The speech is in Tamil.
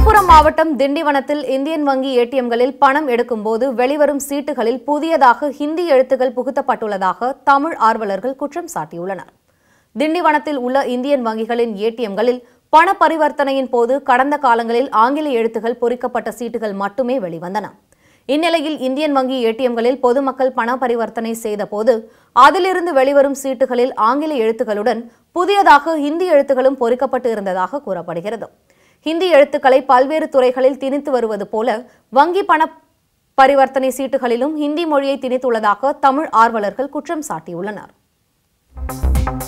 விழுப்புரம் மாவட்டம் திண்டிவனத்தில் இந்தியன் வங்கி ஏடிஎம்களில் பணம் எடுக்கும்போது வெளிவரும் சீட்டுகளில் புதியதாக ஹிந்தி எழுத்துக்கள் புகுத்தப்பட்டுள்ளதாக தமிழ் ஆர்வலர்கள் குற்றம் சாட்டியுள்ளனர் திண்டிவனத்தில் உள்ள இந்தியன் வங்கிகளின் ஏடிஎம்களில் பண பரிவர்த்தனையின் போது கடந்த காலங்களில் ஆங்கில எழுத்துகள் பொறிக்கப்பட்ட சீட்டுகள் மட்டுமே வெளிவந்தன இந்நிலையில் இந்தியன் வங்கி ஏடிஎம்களில் பொதுமக்கள் பண பரிவர்த்தனை செய்தபோது அதிலிருந்து வெளிவரும் சீட்டுகளில் ஆங்கில எழுத்துக்களுடன் புதியதாக ஹிந்தி எழுத்துகளும் பொறிக்கப்பட்டு இருந்ததாக கூறப்படுகிறது ஹிந்தி எழுத்துக்களை பல்வேறு துறைகளில் திணித்து வருவது போல வங்கி பண பரிவர்த்தனை சீட்டுகளிலும் ஹிந்தி மொழியை திணித்துள்ளதாக தமிழ் ஆர்வலர்கள் குற்றம் சாட்டியுள்ளனர்